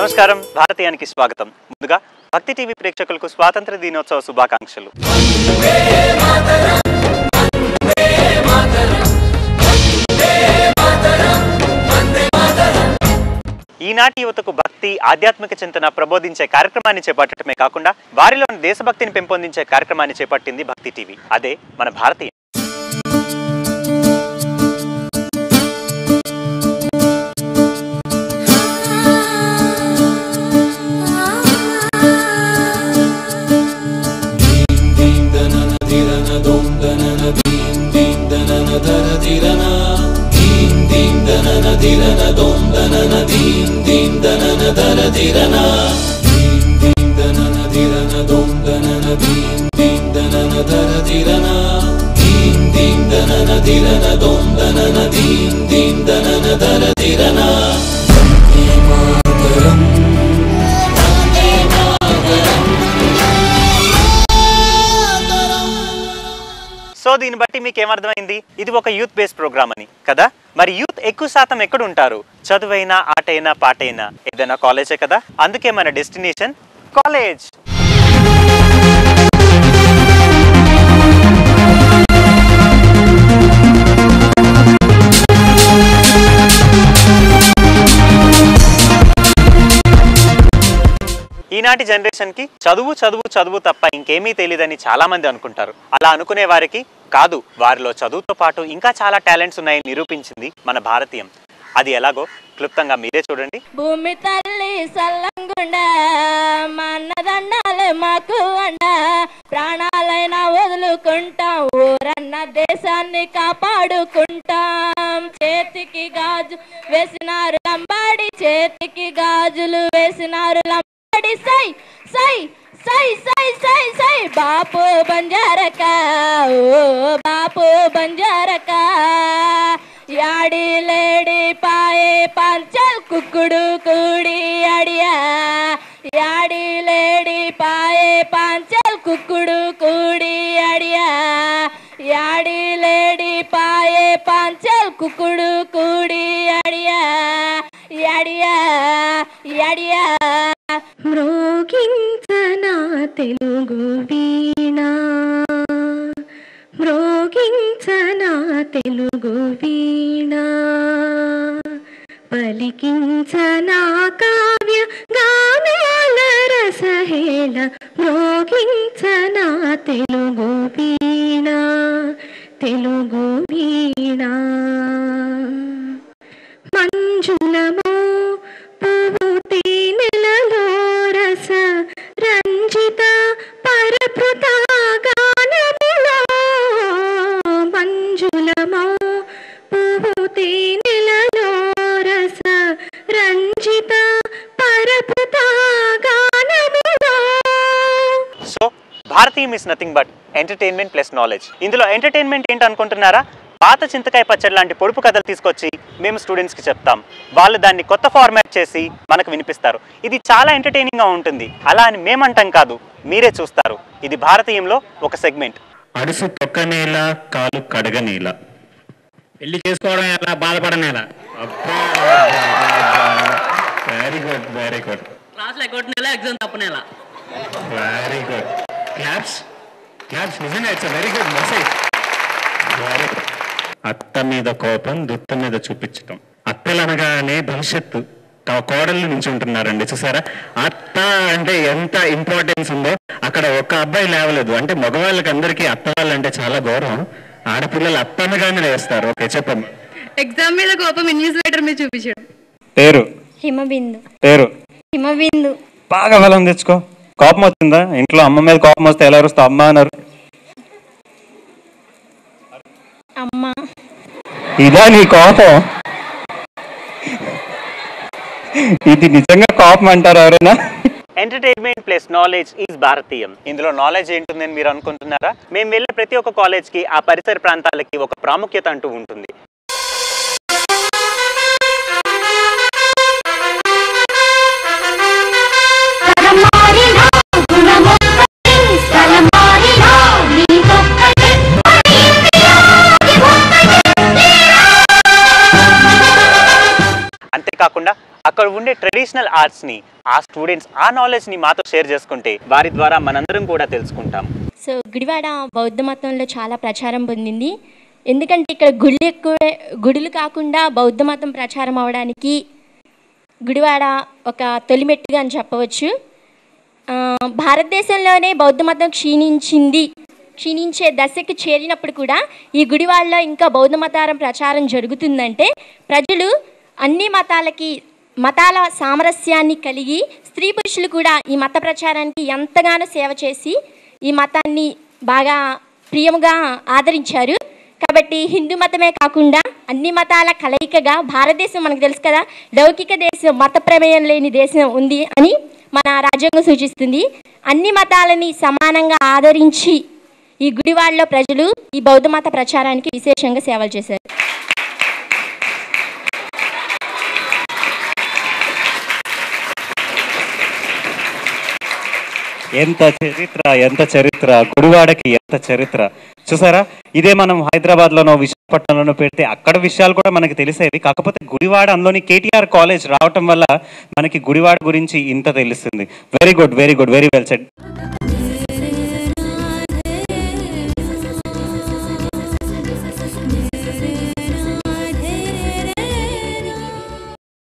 నమస్కారం భారతీయానికి స్వాగతం ముందుగా భక్తి టీవీ ప్రేక్షకులకు స్వాతంత్ర దినోత్సవ శుభాకాంక్షలు ఈనాటి యువతకు భక్తి ఆధ్యాత్మిక చింతన ప్రబోధించే కార్యక్రమాన్ని చేపట్టడమే కాకుండా వారిలోని దేశభక్తిని పెంపొందించే కార్యక్రమాన్ని చేపట్టింది భక్తి టీవీ అదే మన భారతీయ సో దీన్ని బట్టి మీకు ఏమర్థమైంది ఇది ఒక యూత్ బేస్డ్ ప్రోగ్రామ్ అని కదా మరి యూత్ ఎక్కువ శాతం ఎక్కడ ఉంటారు చదువైనా ఆటైనా పాటైనా ఏదైనా కాలేజే కదా అందుకే మన డెస్టినేషన్ కాలేజ్ ఈనాటి జనరేషన్ కి చదువు చదువు చదువు తప్ప ఇంకేమీ తెలియదని చాలా మంది అనుకుంటారు అలా అనుకునే వారికి కాదు వారిలో చదువుతో పాటు ఇంకా చాలా టాలెంట్స్ ఉన్నాయని నిరూపించింది మన భారతీయం అది ఎలాగో క్లుప్తంగా మీరే చూడండి భూమి తల్లి సల్లంగుండ మన్నదండాలే మాకు అండ ప్రాణాలైనా వదులుకుంటాం ఊరన్న దేశాన్ని కాపాడుకుంటాం చేతికి గాజు వేసినారు లంబాడి చేతికి గాజులు వేసినారు లంబాడి సై సై సై సై సై సై బాపు బంజారక ఓ బాపు బంజారక యాడి లేడి పాయే పంచల్ కుక్కుడు కూడి అడియా యాడి లేడి పాయే పంచల్ కుక్కుడు కూడి అడియా యాడి లేడి పాయే పంచల్ కుక్కుడు కూడి అడియా అడియా అడియా మ్రోగించనా తెలుగు వీణ మ్రోగించనా తెలుగు వీణ పలికించనా కావ్య గానాల రసహేళ మ్రోగించనా తెలుగు వీణ తెలుగు వీణ మంజులమో పువ్వు తేనెలలో రస రంజిత పరపృత గానములో మంజులమో పువ్వు తేనెలలో రస రంజిత పరపృత గానములో so Bharatiyam is nothing but entertainment plus knowledge ఇందులో ఎంటర్టైన్మెంట్ ఏంటి అనుకుంటున్నారా పాత చింతకాయ పచ్చడి లాంటి పొడుపు కథలు తీసుకొచ్చి మేము స్టూడెంట్స్కి చెప్తాం వాళ్ళు దాన్ని కొత్త ఫార్మాట్ చేసి మనకు వినిపిస్తారు ఇది చాలా ఎంటర్టైనింగ్గా ఉంటుంది అలా అని మేమంటాం కాదు మీరే చూస్తారు ఇది భారతీయంలో ఒక సెగ్మెంట్ అడుసు తొక్కనేల కాలు కడగనేల పెళ్లి చేసుకోవడం ఎలా బాధపడనేలా వెరీ గుడ్ వెరీ గుడ్ క్లాస్లో కొట్టినేలా ఎగ్జామ్ తప్పనేలా వెరీ గుడ్ క్లాప్స్ క్లాప్స్ నిజంగా it's very good message very good అత్త మీద కోపం దుత్త మీద చూపించటం అత్తలు అనగానే భవిష్యత్తు కా- కోడళ్ళు నుంచి ఉంటున్నారండి చూసారా అత్త అంటే ఎంత ఇంపార్టెన్స్ ఉందో అక్కడ ఒక అబ్బాయి లేవలేదు అంటే మగవాళ్ళకి అందరికీ అత్త వాళ్ళంటే చాలా గౌరవం ఆడపిల్లలు అత్త అనగానే లేస్తారు ఓకే చెప్పమ్మా ఎగ్జామ్ మీద కోపం ఇన్విజిలేటర్ మీద చూపించాడు పేరు హిమబిందు పేరు హిమబిందు బాగా బలం తెచ్చుకో కోపం వచ్చిందా ఇంట్లో అమ్మ మీద కోపం వస్తే ఎలా అరుస్తా అమ్మ అన్నారు అమ్మ ఇదా నీ కోపం ఇది నిజంగా కోపం అంటారు ఎవరైనా entertainment plus knowledge is Bharatiyam ఇందులో నాలెడ్జ్ ఏంటుందని మీరు అనుకుంటున్నారా మేము వెళ్ళే ప్రతి ఒక్క కాలేజ్ కి ఆ పరిసర ప్రాంతాలకి ఒక ప్రాముఖ్యత అంటూ ఉంటుంది కాకుండా అక్కడ ఉండే ట్రెడిషనల్ ఆర్ట్స్ని ఆ స్టూడెంట్స్ ఆ నాలెడ్జ్ని మాతో షేర్ చేసుకుంటే వారి ద్వారా మనందరం కూడా తెలుసుకుంటాం సో గుడివాడ బౌద్ధ మతంలో చాలా ప్రచారం పొందింది ఎందుకంటే ఇక్కడ గుళ్ళు ఎక్కువ గుడులు కాకుండా బౌద్ధ మతం ప్రచారం అవడానికి గుడివాడ ఒక తొలిమెట్టుగా అని చెప్పవచ్చు ఆ, భారతదేశంలోనే బౌద్ధ మతం క్షీణించింది క్షీణించే దశకి చేరినప్పుడు కూడా ఈ గుడివాడలో ఇంకా బౌద్ధ మతారం ప్రచారం జరుగుతుందంటే ప్రజలు అన్ని మతాలకి మతాల సామరస్యాన్ని కలిగి స్త్రీ పురుషులు కూడా ఈ మత ప్రచారానికి ఎంతగానో సేవ చేసి ఈ మతాన్ని బాగా ప్రియముగా ఆదరించారు కాబట్టి హిందూ మతమే కాకుండా అన్ని మతాల కలయికగా భారతదేశం మనకు తెలుసు కదా లౌకిక దేశం మత ప్రమేయం లేని దేశం ఉంది అని మన రాజ్యాంగం సూచిస్తుంది అన్ని మతాలని సమానంగా ఆదరించి ఈ గుడివాడలో ప్రజలు ఈ బౌద్ధ మత ప్రచారానికి విశేషంగా సేవలు చేశారు ఎంత చరిత్ర ఎంత చరిత్ర గుడివాడకి ఎంత చరిత్ర చూసారా ఇదే మనం హైదరాబాద్ లోనో విశాఖపట్నంలోనో పెడితే అక్కడ విషయాలు కూడా మనకి తెలిసేవి కాకపోతే గుడివాడ అందులోని కేటీఆర్ కాలేజ్ రావటం వల్ల మనకి గుడివాడ గురించి ఇంత తెలుస్తుంది very good very good very well said